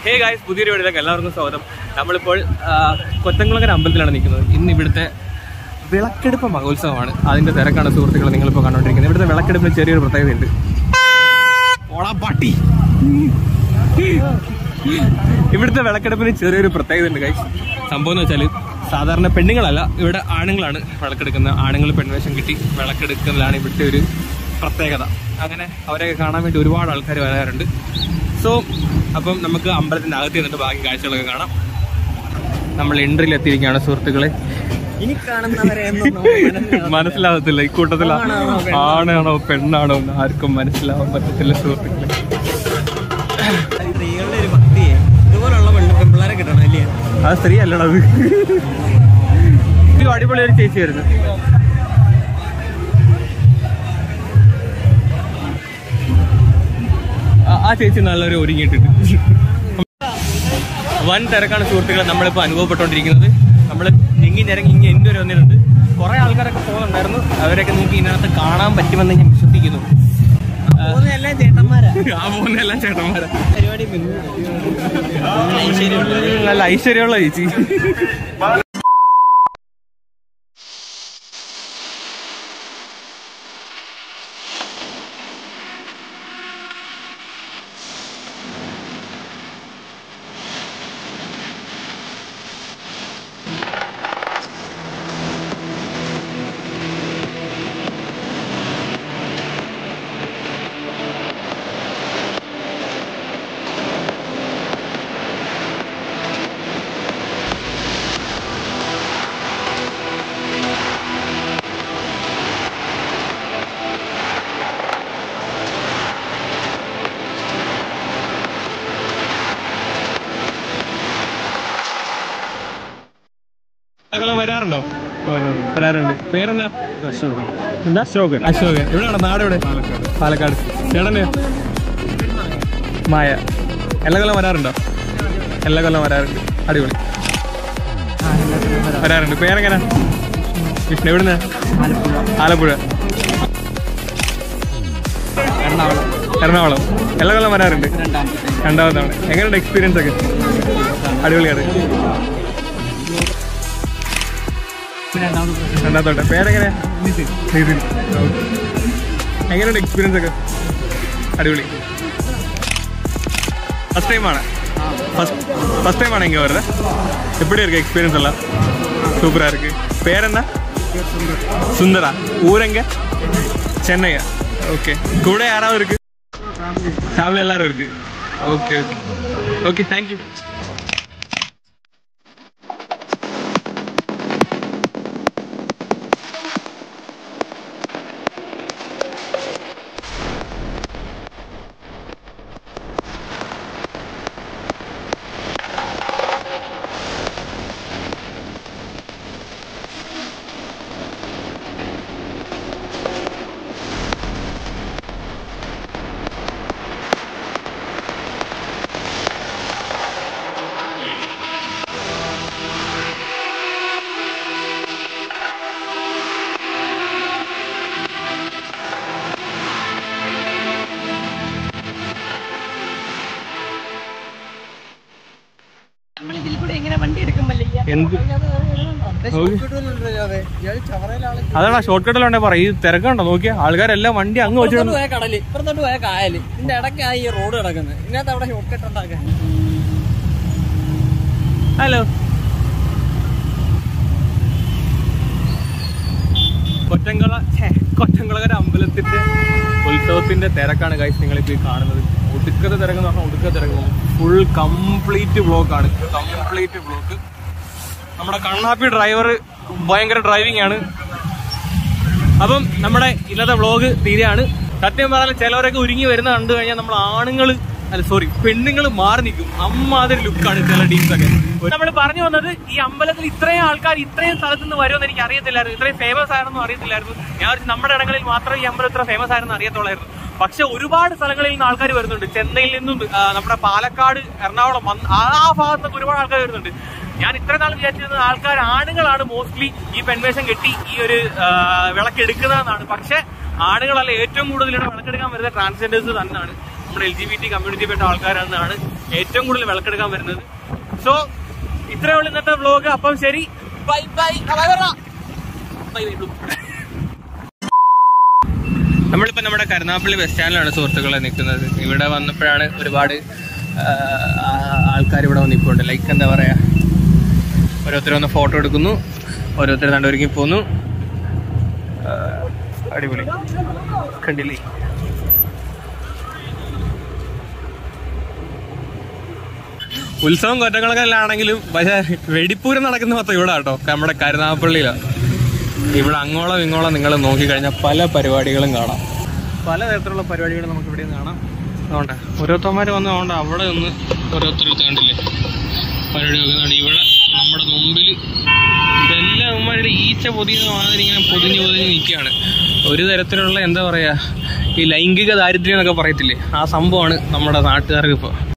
hey guys പുതിയൊരു വീഡിയോയിലേക്ക് എല്ലാവർക്കും സ്വാഗതം നമ്മളിപ്പോൾ ആ, കൊത്തങ്കുളങ്ങര അമ്പലത്തിലാണ് നിൽക്കുന്നത് ഇന്ന് ഇവിടുത്തെ വിളക്കെടുപ്പ് മഹോത്സവമാണ് അതിന്റെ തിരക്കാണ് സുഹൃത്തുക്കളെ നിങ്ങളിപ്പോൾ കണ്ടുകൊണ്ടിരിക്കുന്നത് ഇവിടുത്തെ വിളക്കെടുപ്പിന് ചെറിയൊരു പ്രത്യേകതയുണ്ട് ഓളാപ്പാട്ടി ഇവിടുത്തെ വിളക്കെടുപ്പിന് ചെറിയൊരു പ്രത്യേകത ഉണ്ട് ഗൈസ് സംഭവം എന്ന് വെച്ചാൽ സാധാരണ പെണ്ണുങ്ങളല്ല ഇവിടെ ആണുങ്ങളാണ് വിളക്കെടുക്കുന്നത് ആണുങ്ങൾ പെൺവേഷം കിട്ടി വിളക്കെടുക്കുന്നതാണ് ഇവിടുത്തെ ഒരു പ്രത്യേകത അങ്ങനെ അവരെയൊക്കെ കാണാൻ വേണ്ടി ഒരുപാട് ആൾക്കാർ വരാറുണ്ട് സോ അപ്പം നമുക്ക് അമ്പലത്തിന്റെ അകത്ത് നിന്നിട്ട് ബാക്കി കാഴ്ചകളൊക്കെ കാണാം നമ്മൾ എൻട്രിയിൽ എത്തിയിരിക്കുകയാണ് സുഹൃത്തുക്കളെ ഇനി കാണുന്നവരെ മനസ്സിലാവത്തില്ല ഈ കൂട്ടത്തിൽ ആണാണോ പെണ്ണാണോ എന്ന് ആർക്കും മനസ്സിലാവാൻ പറ്റത്തില്ല സുഹൃത്തുക്കളെ സ്ത്രീകളുടെ ഒരു ഭക്തിയെ ഇതുപോലുള്ള പെണ്ണ് പെൺപിള്ളേരെ കിട്ടണം അല്ലേ അത് സ്ത്രീ അല്ലടാ അത് ഇത് അടിപൊളി ഒരു ചേച്ചിയായിരുന്നു ആ- ആ ചേച്ചി നല്ലൊരു ഒരുങ്ങിയിട്ടുണ്ട് വൻ തിരക്കാണ് സുഹൃത്തുക്കളെ നമ്മളിപ്പോൾ അനുഭവപ്പെട്ടുകൊണ്ടിരിക്കുന്നത് നമ്മൾ ഞെങ്ങി നിരങ്ങി ഇങ്ങനെ എൻ്റെ ഒരു വന്നിട്ടുണ്ട് കുറേ ആൾക്കാരൊക്കെ പോകുന്നുണ്ടായിരുന്നു അവരൊക്കെ നിങ്ങൾക്ക് ഇതിനകത്ത് കാണാൻ പറ്റുമെന്ന് ഞാൻ വിശ്വസിക്കുന്നു എല്ലാം ചേട്ടന്മാരാ ആ പോകുന്ന എല്ലാം ചേട്ടന്മാരാ പരിപാടി പിന്നെ ഐശ്വര്യമുള്ള നല്ല ഐശ്വര്യമുള്ള ചേച്ചി അകലം വരാറുണ്ടോ വരാറുണ്ട് പേരെന്താ എന്താ അശോകൻ അശോകൻ എവിടെയാണ് നാട് എവിടെ പാലക്കാട് ചേട്ടന് മായ എല്ലാ കൊല്ലം വരാറുണ്ടോ എല്ലാ കൊല്ലം വരാറുണ്ട് അടിപൊളി വരാറുണ്ട് പേരെങ്ങനെ വിഷ്ണു എവിടുന്ന് ആലപ്പുഴ എറണാകുളം എറണാകുളം എല്ലാ കൊല്ലം വരാറുണ്ട് രണ്ടാമത്തെ രണ്ടാമത്തെ തവണ എങ്ങനെയുണ്ട് എക്സ്പീരിയൻസ് ഒക്കെ അടിപൊളിയാണ് രണ്ടാമത്തെ രണ്ടാമത്തെ തവണ പേരെങ്ങനെ നിതിൻ എങ്ങനെയുണ്ട് എക്സ്പീരിയൻസ് ഒക്കെ അടിപൊളി ഫസ്റ്റ് ടൈമാണ് ஃபர்ஸ்ட் ஃபர்ஸ்ட் டைம் ஆனா இங்கே வர்ற எப்படி இருக்கு எக்ஸ்பீரியன்ஸ் எல்லாம் சூப்பராக இருக்கு பேர் என்ன சுந்தரா ஊர் எங்க சென்னையா ஓகே கூட யாராவது இருக்கு ஃபேமிலி எல்லாரும் இருக்கு ஓகே ஓகே ஓகே தேங்க்யூ നമ്മളിതിൽ കൂടെ എങ്ങനെ വണ്ടി എടുക്കുമ്പല്ലേ എന്ത് അതാണ് ഷോർട്ട് കട്ടിലുണ്ടെ പറ ഈ തിരക്കുണ്ടോ നോക്കിയാ ആൾക്കാരെല്ലാം വണ്ടി അങ്ങ് വെച്ചിട്ട് പോയ കടല് ഇപ്പുറത്തോട്ട് പോയ കായല് ഇതിന്റെ ഇടയ്ക്കായി ഈ റോഡ് കിടക്കുന്നത് ഇതിനകത്ത് അവിടെ ഷോർട്ട് കട്ട് ഉണ്ടാക്കാൻ ഹലോ കൊറ്റങ്കള ഛേ, കൊറ്റങ്കളകര അമ്പലത്തിന്റെ ഉത്സവത്തിന്റെ തിരക്കാണ് കാഴ്ച നിങ്ങളിപ്പോ ഈ കാണുന്നത് ഒടുക്കത്തെ തിരക്ക് എന്ന് പറഞ്ഞാൽ ഒടുക്കത്തെ തിരക്ക് ഫുൾ കംപ്ലീറ്റ് ബ്ലോക്ക് ആണ് കംപ്ലീറ്റ് ബ്ലോക്ക് നമ്മുടെ കണ്ണാപ്പി ഡ്രൈവർ ഭയങ്കര ഡ്രൈവിംഗ് ആണ് അപ്പം നമ്മുടെ ഇന്നത്തെ വ്ളോഗ് തീരെയാണ് സത്യം പറഞ്ഞാൽ ചിലവരൊക്കെ ഒരുങ്ങി വരുന്ന കണ്ടു കഴിഞ്ഞാൽ നമ്മൾ ആണുങ്ങൾ അല്ല സോറി പെണ്ണുങ്ങൾ മാറി നിൽക്കും അമ്മാതിരി ലുക്കാണ് ചില ടീംസ് ഒക്കെ നമ്മൾ പറഞ്ഞു വന്നത് ഈ അമ്പലത്തിൽ ഇത്രയും ആൾക്കാർ ഇത്രയും സ്ഥലത്ത് നിന്ന് വരുമെന്ന് എനിക്ക് അറിയത്തില്ലായിരുന്നു ഇത്രയും ഫേമസ് ആണെന്നും അറിയത്തില്ലായിരുന്നു ഞാൻ വിചാരിച്ചു നമ്മുടെ ഇടങ്ങളിൽ മാത്രമേ ഈ അമ്പലം ഇത്ര ഫേമസ് ആയിരുന്നു അറിയത്തുള്ളായിരുന്നു പക്ഷെ ഒരുപാട് സ്ഥലങ്ങളിൽ നിന്ന് ആൾക്കാർ വരുന്നുണ്ട് ചെന്നൈയിൽ നിന്നും ആ, നമ്മുടെ പാലക്കാട് എറണാകുളം വന്ന് ആ ആ ഭാഗത്തൊക്കെ ഒരുപാട് ആൾക്കാർ വരുന്നുണ്ട് ഞാൻ ഇത്ര നാൾ വിചാരിച്ചിരുന്നത് ആൾക്കാർ ആണുങ്ങളാണ് മോസ്റ്റ്ലി ഈ പെൺവേഷം കെട്ടി ഈ ഒരു ആ, വിളക്കെടുക്കുന്നതെന്നാണ് പക്ഷെ ആണുങ്ങളല്ല ഏറ്റവും കൂടുതൽ ഇവിടെ വിളക്കെടുക്കാൻ വരുന്ന ട്രാൻസ്ജെൻഡേഴ്സ് തന്നെയാണ് നമ്മുടെ L G B T community പെട്ട ആൾക്കാരാണെന്നാണ് ഏറ്റവും കൂടുതൽ വിളക്കെടുക്കാൻ വരുന്നത് സോ ഇത്രയേ ഉള്ളൂ ഇന്നത്തെ വ്ലോഗ് അപ്പം ശരി ബൈ ബൈ ബൈ ബൈ നമ്മളിപ്പോ നമ്മുടെ കരുനാപ്പള്ളി ബസ് സ്റ്റാൻഡിലാണ് സുഹൃത്തുക്കളെ നിൽക്കുന്നത് ഇവിടെ വന്നപ്പോഴാണ് ഒരുപാട് ആൾക്കാർ ഇവിടെ വന്ന് നിൽപ്പുണ്ട് ലൈക്ക് എന്താ പറയാ ഓരോരുത്തർ വന്ന് ഫോട്ടോ എടുക്കുന്നു ഓരോരുത്തർ കണ്ട് ഒരുങ്ങി പോന്നു ആ, അടിപൊളി കണ്ടില്ലേ ഉത്സവം കൊറ്റങ്ങളൊക്കെല്ലാണെങ്കിലും പക്ഷേ വെടിപ്പൂരം നടക്കുന്ന മൊത്തം ഇവിടെ കേട്ടോ നമ്മുടെ കരുനാഗപ്പള്ളിയിലാണ് ഇവിടെ അങ്ങോളം ഇങ്ങോളം നിങ്ങൾ നോക്കിക്കഴിഞ്ഞാൽ പല പരിപാടികളും കാണാം പല തരത്തിലുള്ള പരിപാടികൾ നമുക്ക് ഇവിടെ നിന്ന് കാണാം അതുകൊണ്ട് ഓരോരുത്തന്മാർ വന്ന് അതുകൊണ്ട് അവിടെ നിന്ന് ഓരോരുത്തർ കണ്ടില്ലേ പരിപാടി വെക്കുന്നുണ്ട് ഇവിടെ നമ്മുടെ മുമ്പിൽ ഇതെല്ലാം അവന്മാരുടെ ഈച്ച പൊതിയുന്ന മാതിരി ഇങ്ങനെ പൊതിഞ്ഞ് പൊതിഞ്ഞ് നിൽക്കുകയാണ് ഒരു തരത്തിലുള്ള എന്താ പറയുക ഈ ലൈംഗിക ദാരിദ്ര്യം എന്നൊക്കെ പറയത്തില്ലേ ആ സംഭവമാണ് നമ്മുടെ നാട്ടുകാർക്ക് ഇപ്പോൾ